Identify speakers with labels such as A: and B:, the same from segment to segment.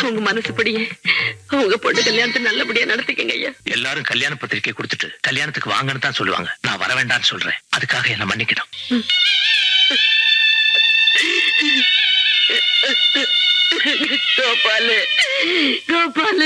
A: உங்க மனசுப்படியே உங்க பொண்ணு கல்யாணத்தை நல்லபடியா நடத்திக்கங்க ஐயா
B: எல்லாரும் கல்யாண பத்திரிக்கை கொடுத்துட்டு கல்யாணத்துக்கு வாங்கன்னு தான் சொல்லுவாங்க நான் வர வேண்டாம்னு சொல்றேன் அதுக்காக என்ன மன்னிக்கணும்
A: கோபாலு கோபாலு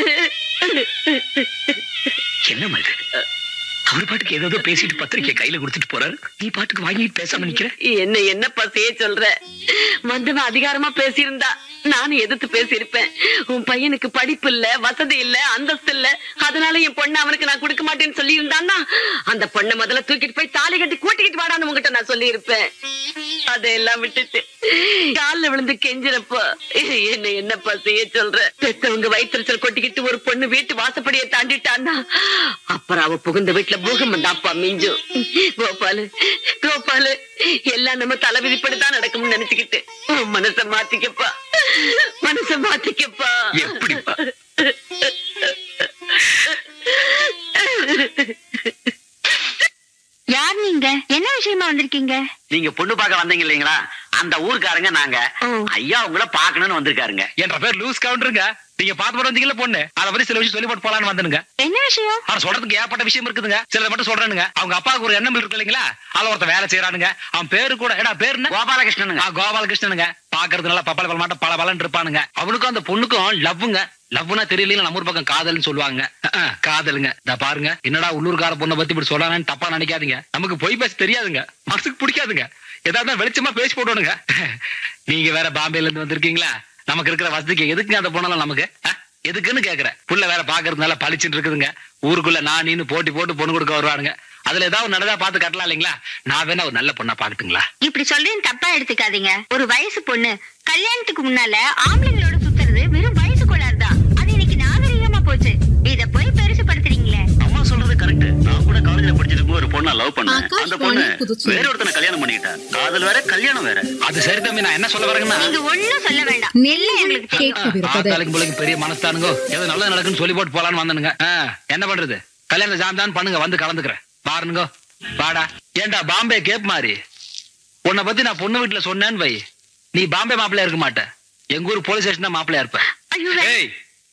B: என்னம்மா இது அவர் பாட்டுக்கு ஏதோ பேசிட்டு பத்திரிக்கை கையில கொடுத்துட்டு போறாரு நீ பாட்டுக்கு வாங்கிட்டு பேசாம நிக்கிற
A: என்ன என்ன பசையே சொல்ற வந்தவன் அதிகாரமா பேசியிருந்தா நானும் எதிர்த்து பேசியிருப்பேன் உன் பையனுக்கு படிப்பு இல்ல வசதி இல்ல அந்தஸ்து இல்ல அதனால என் பொண்ணை அவனுக்கு நான் கொடுக்க மாட்டேன்னு சொல்லி இருந்தான்னா அந்த பொண்ணை முதல்ல தூக்கிட்டு போய் தாலி கட்டி கூட்டிக்கிட்டு வாடான்னு உங்ககிட்ட நான் சொல்லி இருப்பேன் அதையெல்லாம் விட்டுட்டு கால்ல விழுந்து கெஞ்சிறப்போ என்ன என்ன பசையே சொல்ற பெத்தவங்க வயிற்றுச்சல் கொட்டிக்கிட்டு ஒரு பொண்ணு வீட்டு வாசப்படியை தாண்டிட்டான்னா அப்புறம் அவ புகுந்த வீட்டுல பூகம்பம் தான்ப்பா மிஞ்சும் கோபாலு கோபாலு எல்லாம் நம்ம தலைவிதிப்படிதான் நடக்கும்னு நினைச்சுக்கிட்டு உன் மனச மாத்திக்கப்பா மனச மாத்திக்கப்பா
B: எப்படிப்பா
C: யார் நீங்க என்ன விஷயமா வந்திருக்கீங்க
D: நீங்க பொண்ணு பார்க்க வந்தீங்க இல்லைங்களா அந்த ஊர்க்காரங்க நாங்க ஐயா உங்களை பார்க்கணும்னு வந்திருக்காருங்க
B: என்ற பேர் லூஸ் கவுண்டருங்க நீங்க பாத்து போட்டு வந்தீங்கல்ல பொண்ணு அதை பத்தி சில விஷயம் சொல்லி போட்டு போலான்னு வந்தனுங்க
C: என்ன விஷயம்
B: ஆனா சொல்றதுக்கு ஏகப்பட்ட விஷயம் இருக்குதுங்க சிலதை மட்டும் சொல்றேனுங்க அவங்க அப்பாவுக்கு ஒரு எண்ணம் இருக்கு இல்லைங்களா அதுல ஒருத்தன் வேலை செய்யறானுங்க அவன் பேரு கூட ஏடா பேரு என்ன
D: கோபாலகிருஷ்ணனுங்க
B: ஆ, கோபாலகிருஷ்ணனுங்க பாக்குறது நல்லா பப்பல பல மாட்டம் பல பலன் இருப்பானுங்க அவனுக்கும் அந்த பொண்ணுக்கும் லவ்வுங்க லவ்னா தெரியல நம்ம ஊர் பக்கம் காதல்னு சொல்லுவாங்க அஹ், அஹ், காதலுங்க இந்த பாருங்க என்னடா உள்ளூர்கார பொண்ணை பத்தி இப்படி சொல்லலாம்னு தப்பா நினைக்காதீங்க நமக்கு பொய் பேச தெரியாதுங்க மனசுக்கு பிடிக்காதுங்க ஏதாவது வெளிச்சமா பேசி போடணுங்க நீங்க வேற பாம்பேல இருந்து வந்திருக்கீங்களா நமக்கு இருக்கிற வசதிக்கு எதுக்குங்க அந்த பொண்ணெல்லாம் நமக்கு அஹ், எதுக்குன்னு கேக்குறேன் புள்ள வேற பாக்குறதுனால பளிச்சுட்டு இருக்குதுங்க ஊருக்குள்ள நான் நீனு போட்டி போட்டு பொண்ணு கொடுக்க வருவானுங்க அதுல ஏதாவது நடந்தா பார்த்து கட்டலாம் இல்லைங்களா நான் வேணா ஒரு நல்ல பொண்ணா பாக்கட்டுங்களா
C: இப்படி சொல்றேன் தப்பா எடுத்துக்காதீங்க ஒரு வயசு பொண்ணு கல்யாணத்துக்கு முன்னால ஆம்பளைங்களோட சுத்துறது வெறும் வயசு கோளாறு தான் அது இன்னைக்கு நாகரிகமா போச்சு இத போய் பெருசுபடுத்துறீங்களே
D: அம்மா சொல்றது கரெக்ட் நான் கூட காலேஜ்ல படிச்சிட்டு இருக்கும்போது ஒரு பொண்ணை லவ் பண்ணேன்
E: ஆகாஷ்
D: அந்த பொண்ணு
E: வாணி புதுச்சேரி.
D: வேற ஒருத்தனை கல்யாணம் பண்ணிக்கிட்டா காதல் வேற கல்யாணம் வேற
B: அது சரி தம்பி நான் என்ன சொல்ல வரேங்கன்னா
C: நீங்க ஒண்ணும் சொல்ல வேண்டாம் நெல்ல எங்களுக்கு தெரியும்
E: கேட்கவிருப்பது
B: ஆத்தாளுக்கு பிள்ளைக்கு பெரிய மனஸ்தானுங்கோ ஏதோ நல்லது நடக்குன்னு சொல்லி போட்டு போலான்னு வந்தனுங்க ஆ, என்ன பண்றது கல்யாணம் ஜாம் தான் பண்ணுங்க வந்து கலந்துக்கிறேன் பாருங்க வாடா ஏன்டா பாம்பே கேப் மாதிரி உன்னை பத்தி நான் பொண்ணு வீட்டுல சொன்னேன்னு வை நீ பாம்பே மாப்பிள்ளையா இருக்க மாட்ட எங்க ஊர் போலீஸ் ஸ்டேஷன் தான் மாப்பிள்ளையா இருப்ப
C: ஐயோ வே-
B: ஏய்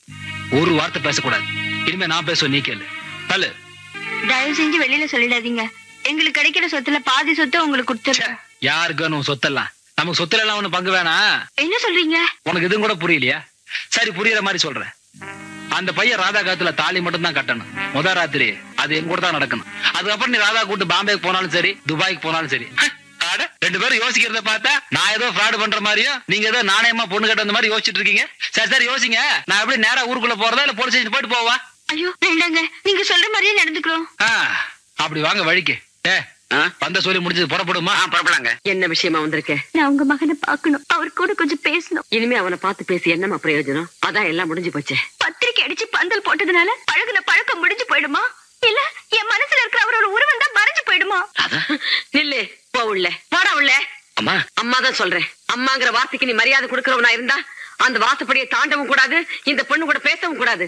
B: ஒரு வார்த்தை பேசக்கூடாது இனிமே நான் பேசுவேன் நீ கேளு தள்ளு
C: தயவு செஞ்சு வெளியில சொல்லிடாதீங்க எங்களுக்கு கிடைக்கிற சொத்துல பாதி சொத்து உங்களுக்கு கொடுத்துறேன்
B: யாருக்கு வேணும் உன் சொத்தெல்லாம் நமக்கு சொத்துல எல்லாம் ஒண்ணு பங்கு வேணாம்
C: என்ன சொல்றீங்க
B: உனக்கு இதுவும் கூட புரியலையா சரி புரியுற மாதிரி சொல்றேன் அந்த பையன் ராதா காத்துல தாலி மட்டும் தான் கட்டணும் முத ராத்திரி அது எங்க கூட தான் நடக்கணும் அதுக்கப்புறம் நீ ராதா கூட்டு பாம்பேக்கு போனாலும் சரி துபாய்க்கு போனாலும் சரி ஹ, அட, ரெண்டு பேரும் யோசிக்கிறத பார்த்தா நான் ஏதோ ஃப்ராடு பண்ற மாதிரியும் நீங்க ஏதோ நாணயமா பொண்ணு கட்ட அந்த மாதிரி யோசிச்சுட்டு இருக்கீங்க சரி சரி யோசிங்க நான் எப்படி நேரா ஊருக்குள்ள போறதா இல்ல போலீஸ் ஸ்டேஷன் போயிட்டு போவா
C: ஐயோ வேண்டாங்க நீங்க சொல்ற மாதிரியே நடந்துக்கிறோம்
B: ஆ, அப்படி வாங்க வழிக்கு ஏ
D: ஆ?
B: வந்த சொல்லி முடிஞ்சது புறப்படுமா
D: ஆ புறப்படாங்க
A: என்ன விஷயமா வந்திருக்க
C: நான் உங்க மகனை பார்க்கணும் அவர் கூட கொஞ்சம் பேசணும்
A: இனிமே அவனை பார்த்து பேசி என்னமா பிரயோஜனம் அதான் எல்லாம் முடிஞ்சு போச்சே
C: பத்திரிக்கை அடிச்சு பந்தல் போட்டதுனால பழகுன பழக்கம் முடிஞ்சு போயிடுமா இல்ல என் மனசுல இருக்கிற அவரோட உருவம் தான் மறைஞ்சு போயிடுமா
A: நில்லு போ உள்ள போடா உள்ள
B: அம்மா
A: அம்மா தான் சொல்றேன் அம்மாங்கிற வார்த்தைக்கு நீ மரியாதை கொடுக்கறவனா இருந்தா அந்த வாசப்படியை தாண்டவும் கூடாது இந்த பொண்ணு கூட பேசவும் கூடாது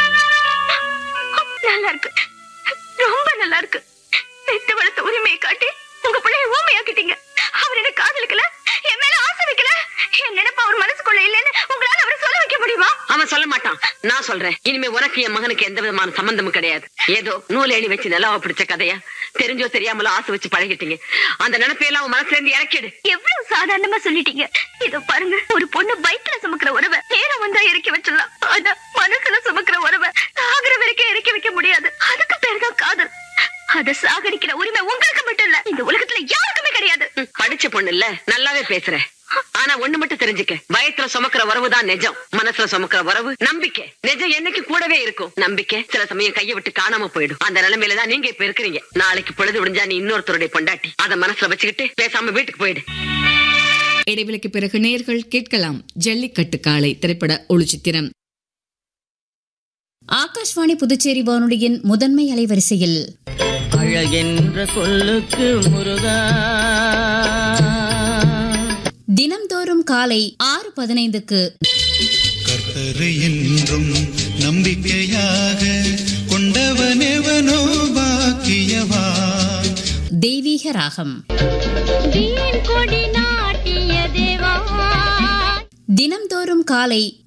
C: நல்லா இருக்கு ரொம்ப நல்லா இருக்கு பெத்து வளர்த்த உரிமையை காட்டி உங்க பிள்ளைய ஊமையாக்கிட்டீங்க அவர் என்ன காதலிக்கல என் மேல ஆசை வைக்கல என் நினைப்பு அவர் மனசுக்குள்ள இல்லைன்னு உங்களால அவரை சொல்ல வைக்க முடியுமா
A: அவன் சொல்ல மாட்டான் நான் சொல்றேன் இனிமே உனக்கு என் மகனுக்கு எந்த விதமான சம்பந்தமும் கிடையாது ஏதோ நூல் எணி வச்சு நிலவ பிடிச்ச கதையா தெரிஞ்சோ தெரியாமலோ ஆசை வச்சு பழகிட்டீங்க அந்த நினைப்பையெல்லாம் அவன் மனசுல இருந்து இறக்கிடு
C: எவ்வளவு சாதாரணமா சொல்லிட்டீங்க இதோ பாருங்க ஒரு பொண்ணு வயிற்றுல சுமக்கிற உறவை நேரம் வந்தா இறக்கி வச்சிடலாம் ஆனா மனசுல சுமக்கிற உறவை சாகர வரைக்கும் இறக்கி வைக்க முடியாது அதுக்கு பேர் தான் காதல் அத சாகடிக்கிற உரிமை உங்களுக்கு மட்டும் இல்ல இந்த உலகத்துல யாருக்குமே கிடையாது
A: ம், படிச்ச பொண்ணு இல்ல நல்லாவே பேசுற ஆனா ஒண்ணு மட்டும் தெரிஞ்சுக்க வயத்துல சுமக்கிற உறவு தான் நிஜம் மனசுல சுமக்கிற உறவு நம்பிக்கை நிஜம் என்னைக்கு கூடவே இருக்கும் நம்பிக்கை சில சமயம் கையை விட்டு காணாம போயிடும் அந்த நிலைமையில தான் நீங்க இப்ப இருக்கிறீங்க நாளைக்கு பொழுது விடிஞ்சா நீ இன்னொருத்தருடைய பொண்டாட்டி அத மனசுல வச்சுக்கிட்டு பேசாம வீட்டுக்கு போயிடு
E: இடைவெளிக்கு பிறகு நேர்கள் கேட்கலாம் ஜல்லிக்கட்டு காளை திரைப்பட ஒளிச்சித்திரம்
F: ஆகாஷ்வாணி புதுச்சேரி வானொலியின் முதன்மை அலைவரிசையில்
G: அழகென்ற சொல்லுக்கு முருகா
F: தினம்தோறும் காலை ஆறு பதினைந்துக்கு
H: கர்த்தரை என்றும் நம்பிக்கையாக கொண்டவனெவனோ பாக்கியவா
F: தெய்வீக ராகம் தினம்தோறும் காலை